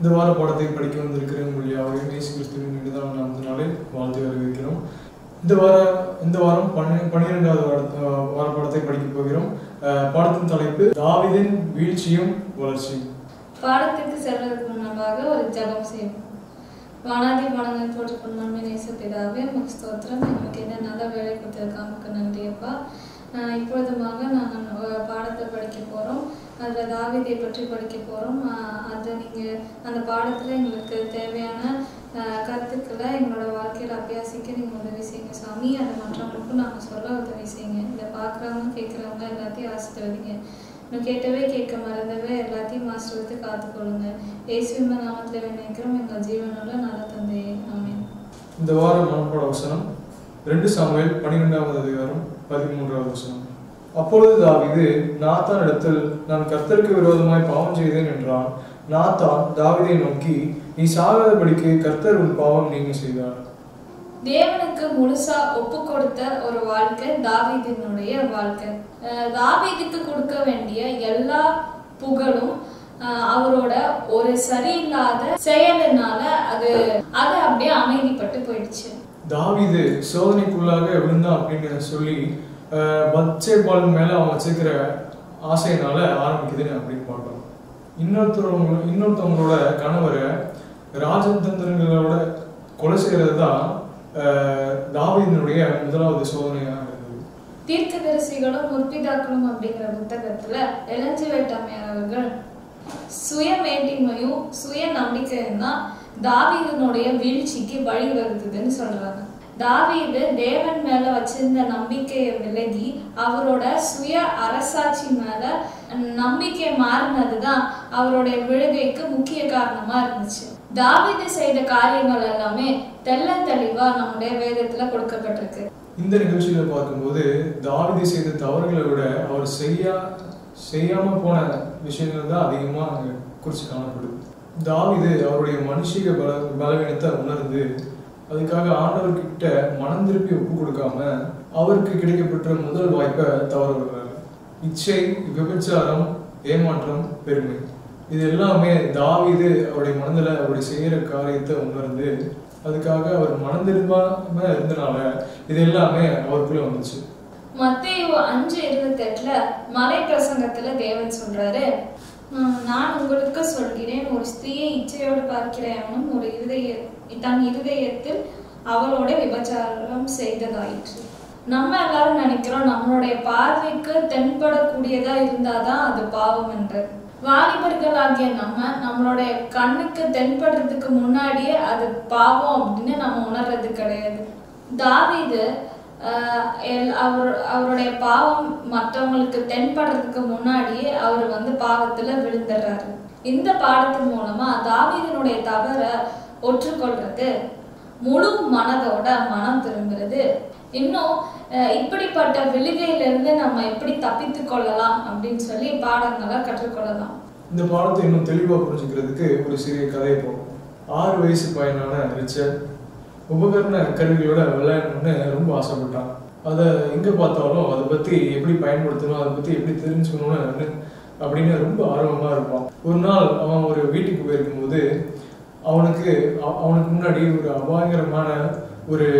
இந்த வார பாடத்தை படிக்க வந்திருக்கிற உங்கள் யாவரையும் இயேசு கிறிஸ்துவின் நின்றுதான் நாமத்தினாலே வாழ்த்து வரவேற்கிறோம் இந்த வார இந்த வாரம் பன்னி பன்னிரெண்டாவது வார வார பாடத்தை படிக்க போகிறோம் அஹ், பாடத்தின் தலைப்பு தாவீதின் வீழ்ச்சியும் வளர்ச்சியும் பாடத்துக்கு செல்வதற்கு முன்னதாக ஒரு ஜெபம் செய்வோம் வானாதி பாடங்கள் போட்டுக்கொண்டு நன்மை நேச பிதாவே உமக்கு ஸ்தோத்திரம் நமக்கு என்ன நல்ல வேலை கொடுத்ததுக்காக நன்றி அப்பா ஆஹ் இப்பொழுதுமாக நாங்கள் அஹ், பாடத்தை படிக்க போகிறோம் அதில் தாவீதை பற்றி படிக்க போகிறோம் அதை நீங்கள் அந்த பாடத்தில் எங்களுக்கு தேவையான ஆஹ், கருத்துக்களை எங்களோட வாழ்க்கையில் அபியாசிக்க நீங்கள் உதவி செய்யுங்க சாமி அதை மற்றவங்களுக்கும் நாங்கள் சொல்ல உதவி செய்யுங்க இதை பார்க்குறவங்க கேட்குறவங்க எல்லாத்தையும் ஆசீர்வதிங்க இன்னும் கேட்டவே கேட்க மறந்தவே எல்லாத்தையும் ஆசிர்வதித்து காத்துக்கொள்ளுங்க இயேசுவின் நாமத்தில் நினைக்கிறோம் எங்கள் ஜீவனுள்ள நல்ல தந்தையே ஆமென் இந்த வார மனப்பாட வசனம் ரெண்டு சாமுவேல் பன்னிரெண்டாவது அதிகாரம் பதிமூன்றாவது வசனம் அப்பொழுது தாவீது நாத்தான் இடத்தில் நான் கர்த்தருக்கு விரோதமாய் பாவம் செய்தேன் என்றான் நாத்தான் தாவீதை நோக்கி நீ சாகாதபடிக்கு கர்த்தர் உன் பாவம் நீங்க செய்தார் தேவனுக்கு முழுசா ஒப்பு கொடுத்த ஒரு வாழ்க்கை தாவீதினுடைய வாழ்க்கை அஹ் தாவீதுக்கு கொடுக்க வேண்டிய எல்லா புகழும் அஹ் அவரோட ஒரு சரியில்லாத செயலினால அது அது அப்படியே அமைதிப்பட்டு போயிடுச்சு தாவீது சோதனைக்குள்ளாக விழுந்தான் அப்படின்னு சொல்லி பச்சைபால் மேல அவன் வச்சிருக்கிற ஆசையினால ஆரம்பிக்குதுன்னு அப்படின்னு பார்க்கணும் இன்னொருத்தவங்க இன்னொருத்தவங்களோட கணவரை ராஜதந்திரங்களோட கொலை செய்யறது தான் தாவீதினுடைய முதலாவது சோதனையாக இருந்தது தீர்க்கதரிசிகளும் முற்பிதாக்களும் அப்படிங்கிற புத்தகத்துல இளஞ்சி வேட்டாமையார் அவர்கள் சுய மேட்டிமையும் சுய நம்பிக்கையும் தான் தாவீதனுடைய வீழ்ச்சிக்கு வழிவகுத்துதுன்னு சொல்றாங்க தாவீது தேவன் மேல வச்சிருந்த நம்பிக்கையை விலகி அவரோட சுய அரசாட்சி மேல நம்பிக்கை மாறினதுதான் அவருடைய விழுகைக்கு முக்கிய காரணமா இருந்துச்சு தாவீது செய்த காரியங்கள் எல்லாமே தெள்ள தெளிவா நம்முடைய வேதத்துல கொடுக்கப்பட்டிருக்கு இந்த நிகழ்ச்சியில பார்க்கும்போது தாவீது செய்த தவறுகளை விட அவர் செய்யா செய்யாம போன விஷயங்கள் தான் அதிகமா அங்க குறிச்சு காணப்படுது தாவீது அவருடைய மனுஷிக பல பலவீனத்தை உணர்ந்து அதுக்காக ஆண்டவர்கிட்ட மனம் திருப்பி ஒப்பு கொடுக்காம அவருக்கு கிடைக்கப்பட்ட முதல் வாய்ப்பை தவற விடுறாரு இச்சை விபச்சாரம் ஏமாற்றம் பெருமை இது எல்லாமே தாவீது அவருடைய மனதில் அவருடைய செய்யற காரியத்தை உணர்ந்து அதுக்காக அவர் மனம் திரும்பாம இருந்தனால இது எல்லாமே அவருக்குள்ள வந்துச்சு மத்தேயு அஞ்சு இருபத்தி எட்டுல மலை பிரசங்கத்துல தேவன் சொல்றாரு "உம், நான் உங்களுக்கு சொல்கிறேன் ஒரு ஸ்திரீயை இச்சையோடு பார்க்கிறவனும் ஒரு இருதய தன் இருதயத்தில் அவளோட விபச்சாரம் செய்ததாயிற்று நம்ம எல்லாரும் நினைக்கிறோம் நம்மளுடைய பார்வைக்கு தென்படக்கூடியதா இருந்தாதான் அது பாவம் என்று வாலிபர்களாகிய நம்ம நம்மளுடைய கண்ணுக்கு தென்படுறதுக்கு முன்னாடியே அது பாவம் அப்படின்னு நம்ம உணர்றது கிடையாது தாவீது ஆஹ் எல்- அவர் அவருடைய பாவம் மற்றவங்களுக்கு தென்படுறதுக்கு முன்னாடியே அவர் வந்து பாவத்துல விழுந்துடுறாரு இந்த பாடத்தின் மூலமா தாவீதனுடைய தவற ஒற்றுக்கொள்றது முழு மனதோட மனம் திரும்புறது இன்னும் ஆஹ் இப்படிப்பட்ட விழுகையிலிருந்து நம்ம எப்படி தப்பித்து கொள்ளலாம் அப்படின்னு சொல்லி பாடங்களை கற்றுக்கொள்ளலாம் இந்த பாடத்தை இன்னும் தெளிவா புரிஞ்சுக்கிறதுக்கு ஒரு சிறிய கதையை போகும் ஆறு வயசு பையனான ரிச்சர்ட் உபகரண கருவிகளோட விளையாடணும்னு ரொம்ப ஆசைப்பட்டான் அதை எங்க பார்த்தாலும் அதை பத்தி எப்படி பயன்படுத்தணும் அதை பத்தி எப்படி தெரிஞ்சுக்கணும்னு அப்படின்னு ரொம்ப ஆர்வமா இருப்பான் ஒரு நாள் அவன் ஒரு வீட்டுக்கு போயிருக்கும்போது அவனுக்கு அவ- அவனுக்கு முன்னாடி ஒரு அபாயகரமான ஒரு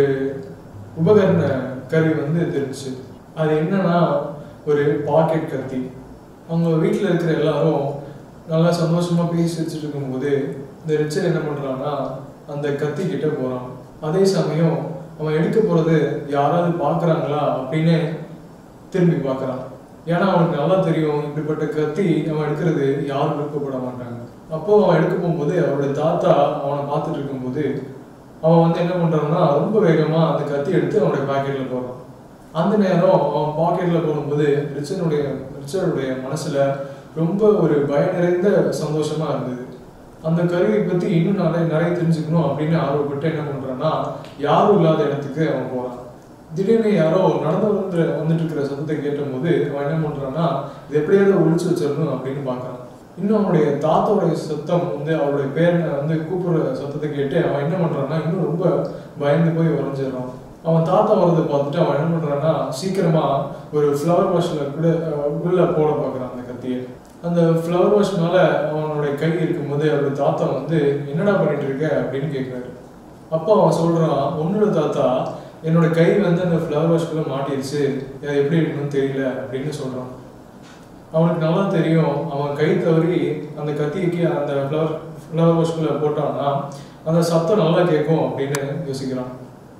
உபகரண கருவி வந்து தெரிஞ்சுச்சு அது என்னன்னா ஒரு பாக்கெட் கத்தி அவங்க வீட்டில் இருக்கிற எல்லாரும் நல்லா சந்தோஷமா பேசி வச்சுட்டு இருக்கும்போது இந்த ரிச்சர் என்ன பண்றான்னா அந்த கத்தி கிட்ட போறான் அதே சமயம் அவன் எடுக்க போறது யாராவது பார்க்கறாங்களா அப்படின்னு திரும்பி பார்க்கறான் ஏன்னா அவனுக்கு நல்லா தெரியும் இப்படிப்பட்ட கத்தி அவன் எடுக்கிறது யாரும் விருப்பப்பட மாட்டாங்க அப்போ அவன் எடுக்க போகும்போது அவருடைய தாத்தா அவனை பார்த்துட்டு இருக்கும்போது அவன் வந்து என்ன பண்றான்னா ரொம்ப வேகமா அந்த கத்தி எடுத்து அவனுடைய பாக்கெட்ல போடுறான் அந்த நேரம் அவன் பாக்கெட்ல போடும்போது ரிச்சனுடைய ரிச்சருடைய மனசுல ரொம்ப ஒரு பய நிறைந்த சந்தோஷமா இருந்தது அந்த கருவியை பத்தி இன்னும் நிறைய நிறைய தெரிஞ்சுக்கணும் அப்படின்னு ஆர்வப்பட்டு என்ன பண்றான்னா யாரும் இல்லாத இடத்துக்கு அவன் போறான் திடீர்னு யாரோ நடந்து வந்து வந்துட்டு இருக்கிற சத்தத்தை கேட்டபோது அவன் என்ன பண்றான்னா இது எப்படியாவது ஒழிச்சு வச்சிடணும் அப்படின்னு பார்க்கறான் இன்னும் அவனுடைய தாத்தாவுடைய சத்தம் வந்து அவருடைய பேரனை வந்து கூப்பிடுற சத்தத்தை கேட்டு அவன் என்ன பண்றான்னா இன்னும் ரொம்ப பயந்து போய் உறைஞ்சிடறான் அவன் தாத்தா வரதை பார்த்துட்டு அவன் என்ன பண்றான்னா சீக்கிரமா ஒரு ஃப்ளவர் வாஷ்ல கூட அஹ், உள்ள போட பார்க்கறான் அந்த கத்தியை அந்த ஃப்ளவர் வாஷ் மேல அவனுடைய கை இருக்கும்போது அவருடைய தாத்தா வந்து என்னடா பண்ணிட்டு இருக்க அப்படின்னு கேட்குறாரு அப்போ அவன் சொல்றான் உன்னோட தாத்தா என்னோட கை வந்து அந்த ஃப்ளவர் வாஷ்குள்ள மாட்டிருச்சு அது எப்படி இருக்கணும்னு தெரியல அப்படின்னு சொல்றான் அவனுக்கு நல்லா தெரியும் அவன் கை தவறி அந்த கத்திக்கு அந்த ஃப்ளவர் ஃப்ளவர் வாஷ்குள்ள போட்டான்னா அந்த சத்தம் நல்லா கேட்கும் அப்படின்னு யோசிக்கிறான்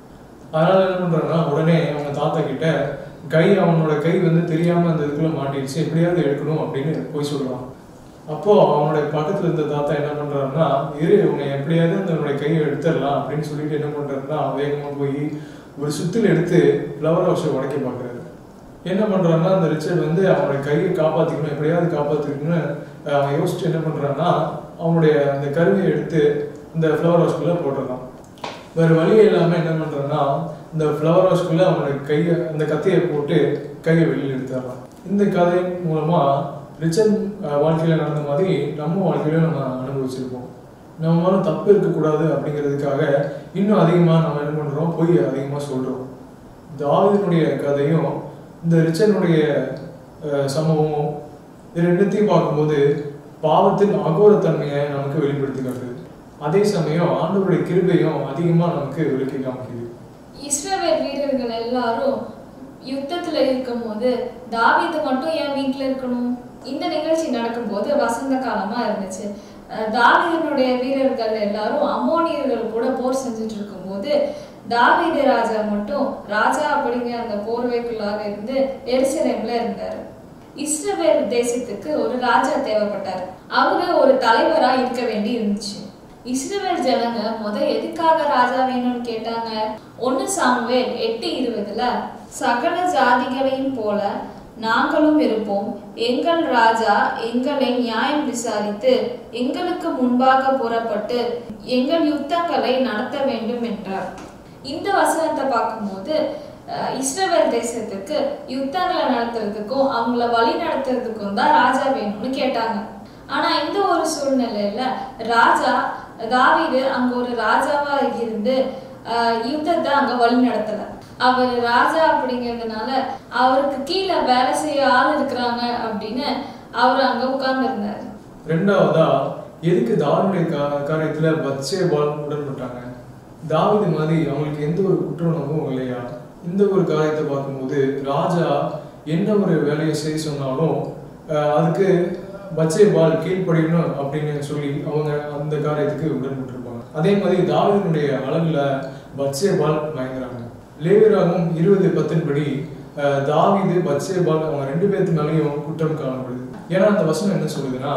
அதனால என்ன பண்றான்னா உடனே அவங்க தாத்தா கிட்ட கை அவனோட கை வந்து தெரியாம அந்த இதுக்குள்ள மாட்டிடுச்சு எப்படியாவது எடுக்கணும் அப்படின்னு போய் சொல்றான் அப்போ அவனுடைய பக்கத்துல இருந்த தாத்தா என்ன பண்றாருன்னா இரு உன்னை எப்படியாவது அந்த கையை எடுத்துடலாம் அப்படின்னு சொல்லிட்டு என்ன பண்றாருன்னா வேகமா போய் ஒரு சுத்தில் எடுத்து ஃப்ளவர் ஹவுஸை உடைக்க பார்க்கறாரு என்ன பண்றாருன்னா அந்த ரிச்சர்ட் வந்து அவனுடைய கையை காப்பாத்திக்கணும் எப்படியாவது காப்பாத்திக்கணும்னு அஹ், அவன் யோசிச்சு என்ன பண்றான்னா அவனுடைய அந்த கருவியை எடுத்து இந்த ஃப்ளவர் ஹவுஸ்குள்ள போட்டுறான் வேற வழியே இல்லாம என்ன பண்றான்னா இந்த ஃப்ளவர் ஹவுஸ்குள்ள அவனுடைய கையை அந்த கத்தியை போட்டு கையை வெளியில் எடுத்துடுறான் இந்த கதை மூலமா ரிச்சர்ட் அஹ், வாழ்க்கையில நடந்த மாதிரி நம்ம வாழ்க்கையில நம்ம அனுபவிச்சிருப்போம் நம்ம மேல தப்பு இருக்கக்கூடாது அப்படிங்கிறதுக்காக இன்னும் அதிகமா நம்ம என்ன பண்றோம் பொய் அதிகமா சொல்றோம் தாவீதினுடைய கதையும் இந்த ரிச்சனுடைய அஹ், சம்பவமும் இது ரெண்டுத்தையும் பார்க்கும்போது பாவத்தின் அகோரத்தன்மையை நமக்கு வெளிப்படுத்தி காட்டுது அதே சமயம் ஆண்டவருடைய கிருபையும் அதிகமா நமக்கு விளக்கி காமிக்குது இஸ்ரவேல் வீரர்கள் எல்லாரும் யுத்தத்துல இருக்கும்போது தாவீது மட்டும் ஏன் வீட்ல இருக்கணும் இந்த நிகழ்ச்சி நடக்கும்போது வசந்த காலமா இருந்துச்சு அஹ் தாவீதினுடைய வீரர்கள் எல்லாரும் அம்மோனியர்கள் கூட போர் செஞ்சுட்டு இருக்கும்போது தாவீது ராஜா மட்டும் ராஜா அப்படிங்கிற அந்த போர்வைக்குள்ளாக இருந்து எருசலேம்ல இருந்தாரு இஸ்ரவேல் தேசத்துக்கு ஒரு ராஜா தேவைப்பட்டார் அவரு ஒரு தலைவரா இருக்க வேண்டி இருந்துச்சு இஸ்ரவேல் ஜனங்க முத எதுக்காக ராஜா வேணும்னு கேட்டாங்க ஒன்னு சாமுவேல் எட்டு இருபதுல சகல ஜாதிகளையும் போல நாங்களும் இருப்போம் எங்கள் ராஜா எங்களை நியாயம் விசாரித்து எங்களுக்கு முன்பாக புறப்பட்டு எங்கள் யுத்தங்களை நடத்த வேண்டும் என்றார் இந்த வசனத்தை பார்க்கும்போது அஹ், இஸ்ரவேல் தேசத்துக்கு யுத்தங்களை நடத்துறதுக்கும் அவங்கள வழி நடத்துறதுக்கும் தான் ராஜா வேணும்னு கேட்டாங்க ஆனா இந்த ஒரு சூழ்நிலையில ராஜா தாவீது அங்க ஒரு ராஜாவா இருந்து அஹ், யுத்தத்தை அங்க வழி நடத்தல அவர் ராஜா அப்படிங்கிறதுனால அவருக்கு கீழே வேலை செய்ய ஆள் இருக்கிறாங்க அப்படின்னு அவர் அங்க உட்கார்ந்து இருந்தாரு ரெண்டாவதா எதுக்கு தாவனுடைய கா- காரியத்துல பச்சை பால் உடன்பட்டாங்க தாவீது மாதிரி அவங்களுக்கு எந்த ஒரு குற்றணமும் இல்லையா இந்த ஒரு காரியத்தை பார்க்கும்போது ராஜா என்ன ஒரு வேலையை செய்ய சொன்னாலும் அஹ், அதுக்கு பச்சை பால் கீழ்ப்படியணும் அப்படின்னு சொல்லி அவங்க அந்த காரியத்துக்கு உடன்பட்டிருப்பாங்க அதே மாதிரி தாவீதினுடைய அளவுல பச்சை பால் வாங்குறாங்க லேவியராகும் இருபது பத்தின்படி அஹ், தாவீது பச்சை பால் அவங்க ரெண்டு பேர்த்து மேலேயும் குற்றம் காணப்படுது ஏன்னா அந்த வசனம் என்ன சொல்லுதுன்னா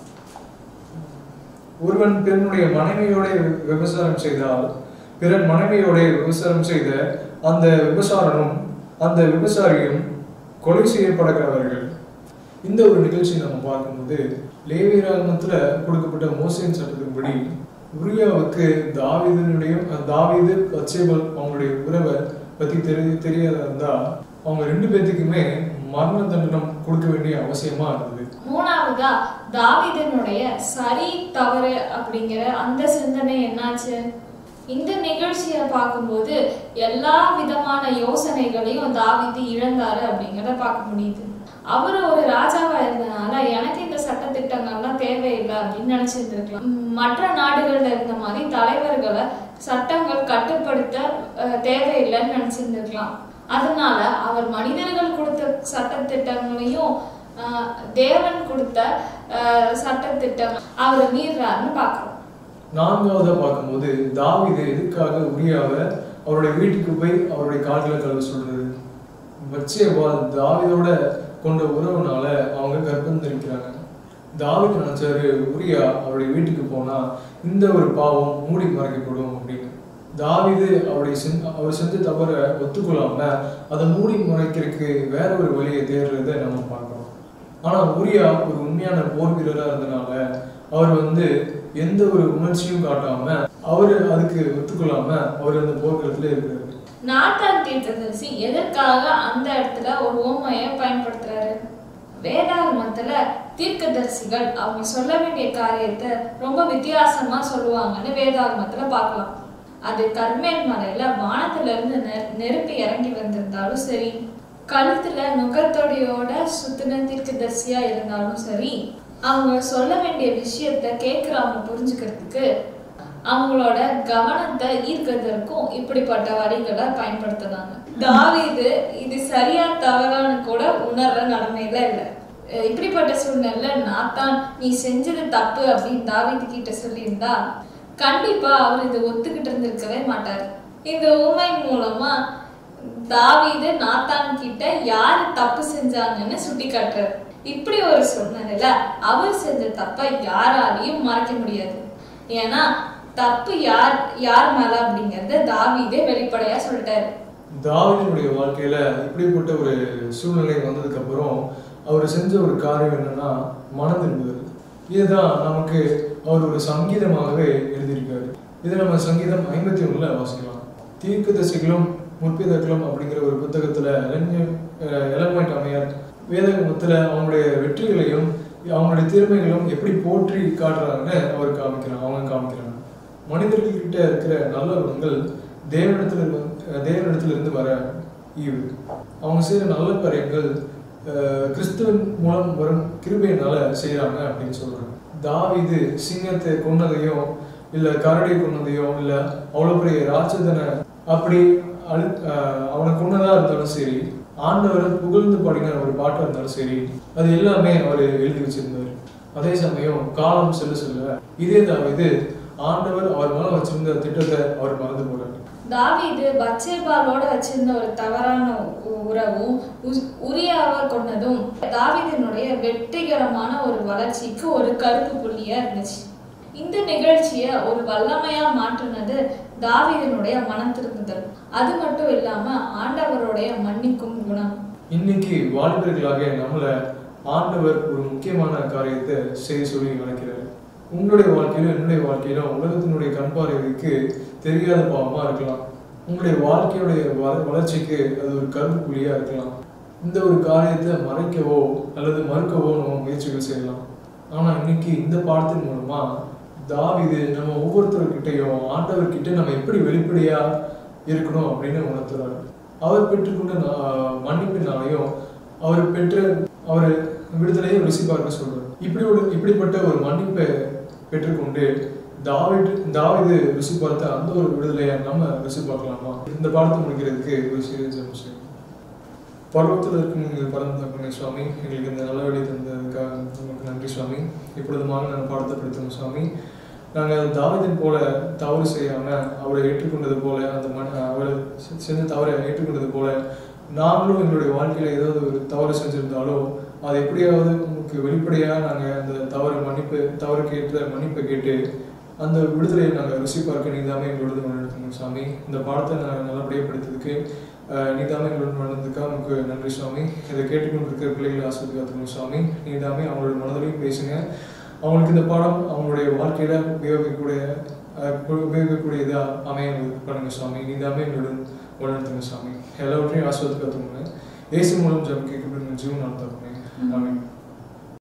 ஒருவன் பிறனுடைய மனைவியோட விபசாரம் செய்தால் பிறன் மனைவியோட விபசாரம் செய்த அந்த விபசாரனும் அந்த விபசாரியும் கொலை செய்யப்படுகிறவர்கள் இந்த ஒரு நிகழ்ச்சி நம்ம பார்க்கும்போது லேவியராகமத்துல கொடுக்கப்பட்ட மோசையின் சட்டத்தின்படி உரியாவுக்கு தாவீதனுடைய தாவீது பச்சைபல் அவங்களுடைய உறவை பத்தி தெரி தெரியாத இருந்தா அவங்க ரெண்டு பேர்த்துக்குமே மரண தண்டனம் கொடுக்க வேண்டிய அவசியமா இருந்தது மூணாவதா தாவீதனுடைய சரி தவறு அப்படிங்கிற அந்த சிந்தனை என்னாச்சு இந்த நிகழ்ச்சியை பார்க்கும்போது எல்லா விதமான யோசனைகளையும் தாவீது இழந்தாரு அப்படிங்கிறத பார்க்க முடியுது அவர் ஒரு ராஜாவா இருந்தனால எனக்கு இந்த சட்ட திட்டங்கள்லாம் தேவையில்லை அப்படின்னு நினைச்சிருந்திருக்கலாம் உம், மற்ற நாடுகள்ல இருந்த மாதிரி தலைவர்களை சட்டங்கள் கட்டுப்படுத்த அஹ், தேவையில்லைன்னு நினைச்சிருந்திருக்கலாம் அதனால அவர் மனிதர்கள் கொடுத்த சட்ட திட்டங்களையும் ஆஹ், தேவன் கொடுத்த ஆஹ், சட்டத்திட்டம் அவர் மீறாருன்னு பார்க்கிறோம் நான்காவதா பார்க்கும்போது தாவீது எதுக்காக உரியாவை அவருடைய வீட்டுக்கு போய் அவருடைய கால்களை கழுவ சொல்றது பச்சேபால் தாவீதோட கொண்ட உறவுனால அவங்க கர்ப்பம் தரிக்கிறாங்க தாவீது நினைச்சாரு உரியா அவருடைய வீட்டுக்கு போனா இந்த ஒரு பாவம் மூடி மறைக்கப்படும் அப்படின்னு தாவீது அவருடைய செஞ்ச அவர் செஞ்ச தவற ஒத்துக்கொள்ளாம அதை மூடி மறைக்கிறதுக்கு வேற ஒரு வழியை தேடுறதை நம்ம பார்க்கிறோம் ஆனா உரியா ஒரு உண்மையான போர் வீரரா இருந்தனால அவர் வந்து எந்த ஒரு உணர்ச்சியும் காட்டாம அவர் அதுக்கு ஒத்துக்கொள்ளாம அவர் அந்த போர்க்களத்துல இருக்கிறாரு நாத்தான் தீர்க்கதரிசி எதற்காக அந்த இடத்துல ஒரு ஓமையை பயன்படுத்துறாரு வேதாகமத்துல தீர்க்கதரிசிகள் அவங்க சொல்ல வேண்டிய காரியத்தை ரொம்ப வித்தியாசமா சொல்லுவாங்கன்னு வேதாகமத்துல பார்க்கலாம் அது கர்மேல் மலையில வானத்துல இருந்து நெ- நெருப்பு இறங்கி வந்திருந்தாலும் சரி கழுத்துல நுகத்தொடியோட சுத்தின தீர்க்கதரிசியா இருந்தாலும் சரி அவங்க சொல்ல வேண்டிய விஷயத்த கேட்கிறவங்க புரிஞ்சுக்கிறதுக்கு அவங்களோட கவனத்தை ஈர்க்கிறதுக்கும் இப்படிப்பட்ட வரிகளை பயன்படுத்துனாங்க தாவீது இது சரியா தவறான்னு கூட உணர்ற நிலைமையில இல்லை அஹ் இப்படிப்பட்ட சூழ்நிலையில நாத்தான் நீ செஞ்சது தப்பு அப்படின்னு தாவீது கிட்ட சொல்லியிருந்தா கண்டிப்பா அவர் இதை ஒத்துக்கிட்டு இருந்திருக்கவே மாட்டார் இந்த உண்மை மூலமா தாவீது நாத்தான் கிட்ட யாரு தப்பு செஞ்சாங்கன்னு சுட்டி காட்டுறாரு இப்படி ஒரு சூழ்நிலையில அவர் செஞ்ச தப்பை யாராலையும் மறைக்க முடியாது ஏன்னா தப்பு யார் யார் மேல அப்படிங்கறத தாவீதே வெளிப்படையா சொல்லிட்டாரு தாவீதினுடைய வாழ்க்கையில இப்படிப்பட்ட ஒரு சூழ்நிலை வந்ததுக்கு அப்புறம் அவர் செஞ்ச ஒரு காரியம் என்னன்னா மனம் திரும்புதல் இதுதான் நமக்கு அவர் ஒரு சங்கீதமாகவே எழுதியிருக்காரு இதை நம்ம சங்கீதம் ஐம்பத்தி ஒண்ணுல வாசிக்கலாம் தீர்க்க தரிசிகளும் முற்பிதர்களும் அப்படிங்கிற ஒரு புத்தகத்துல எலமெண்ட் அமையார் வேதகமத்துல அவங்களுடைய வெற்றிகளையும் அவங்களுடைய திறமைகளும் எப்படி போற்றி காட்டுறாங்கன்னு அவர் காமிக்கிறாங்க அவங்க காமிக்கிறாங்க மனிதர்கள்கிட்ட இருக்கிற நல்ல குணங்கள் தேவனிடத்துல இருந்து- தேவனிடத்துல இருந்து வர ஈவு அவங்க செய்யற நல்ல காரியங்கள் அஹ், கிறிஸ்துவின் மூலம் வரும் கிருபையினால செய்யறாங்க அப்படின்னு சொல்றாங்க தாவீது சிங்கத்தை கொன்னதையும் இல்ல கரடியை கொன்னதையோ இல்ல அவ்வளவு பெரிய ராட்சதனை அப்படி அழு அஹ், அவனை கொன்னதா இருந்தாலும் சரி ஆண்டவரை புகழ்ந்து பாடின ஒரு பாட்டா இருந்தாலும் சரி அது எல்லாமே அவர் எழுதி வச்சிருந்தார் அதே சமயம் காலம் செல்ல செல்ல இதே தாவீது ஆண்டவர் அவர் மேல வச்சிருந்த திட்டத்தை அவர் மறந்து போறாரு தாவீது பச்சேபாலோட வச்சிருந்த ஒரு தவறான உ- உறவும் உஸ்- உரியாவை கொண்டதும் தாவீதினுடைய வெற்றிகரமான ஒரு வளர்ச்சிக்கு ஒரு கருப்பு புள்ளியா இருந்துச்சு இந்த நிகழ்ச்சியை ஒரு வல்லமையா மாற்றினது தாவீதினுடைய மனம் திரும்புதல் அது மட்டும் இல்லாம ஆண்டவருடைய மன்னிக்கும் குணம் இன்னைக்கு வாலிபர்களாக நம்மள ஆண்டவர் ஒரு முக்கியமான காரியத்தை செய்ய சொல்லி நினைக்கிறார் உங்களுடைய வாழ்க்கையிலும் என்னுடைய வாழ்க்கையிலும் உலகத்தினுடைய கண் பார்வைக்கு தெரியாத பாவமா இருக்கலாம் உங்களுடைய வாழ்க்கையுடைய வள- வளர்ச்சிக்கு அது ஒரு கருப்பு புள்ளியா இருக்கலாம் இந்த ஒரு காரியத்தை மறைக்கவோ அல்லது மறுக்கவோ நம்ம முயற்சிகள் செய்யலாம் ஆனா இன்னைக்கு இந்த பாடத்தின் மூலமா தாவீது நம்ம ஒவ்வொருத்தர்கிட்டையும் ஆண்டவர்கிட்ட நம்ம எப்படி வெளிப்படையா இருக்கணும் அப்படின்னு உணர்த்துறாரு அவர் பெற்றுக்கொண்ட நா- மன்னிப்பினாலையும் அவர் பெற்ற அவர் விடுதலையை ருசி பார்க்க சொல்றாரு இப்படி ஒரு இப்படிப்பட்ட ஒரு மன்னிப்பை பெற்றுக்கொண்டு தாவிட் தாவிது ருசி பார்த்த அந்த ஒரு விடுதலையை நம்ம ருசி பார்க்கலாமா இந்த பாடத்தை முடிக்கிறதுக்கு ஒரு சிறிய ஜெபம் செய்வோம். பருவத்தில் இருக்கும் எங்கள் பரந்த தகப்பனே சுவாமி எங்களுக்கு இந்த நல்ல வழி தந்ததுக்காக உங்களுக்கு நன்றி சுவாமி இப்பொழுதுமாக நான் பாடத்தை படுத்துவோம் சுவாமி நாங்கள் தாவிதன் போல தவறு செய்யாம அவரை ஏற்றுக்கொண்டது போல அந்த மன அவரை செ- செஞ்ச தவறை ஏற்றுக்கொண்டது போல நாங்களும் எங்களுடைய வாழ்க்கையில ஏதாவது ஒரு தவறு செஞ்சிருந்தாலோ அது எப்படியாவது உங்களுக்கு வெளிப்படையா நாங்க அந்த தவறை மன்னிப்பு தவறுக்கு ஏற்ற மன்னிப்பை கேட்டு அந்த விடுதலையை நாங்கள் ருசி பார்க்க நீதாமே எங்களோட நடத்தணும் சாமி இந்த பாடத்தை நான் நல்லபடியாக படித்ததுக்கு அஹ், நீதாமே எங்களோட நடந்ததுக்காக உங்களுக்கு நன்றி சுவாமி இதை கேட்டுக்கொண்டிருக்கிற பிள்ளைகளை ஆஸ்வதிக்காத்தணும் சுவாமி நீதாமே அவங்களோட மனதிலையும் பேசுங்க அவங்களுக்கு இந்த பாடம் அவங்களுடைய வாழ்க்கையில உபயோகிக்கக்கூடிய அஹ், உபயோகிக்கக்கூடியதா அமைய பண்ணுங்க சுவாமி நீதாமே எங்களோட வழிநடத்துங்க சுவாமி எல்லாவற்றையும் ஆஸ்வதிக்காத்தவங்க இயேசு மூலம் ஜெபம் கேட்கப்படுங்க ஜீவன் நடத்தவங்க ஆமென்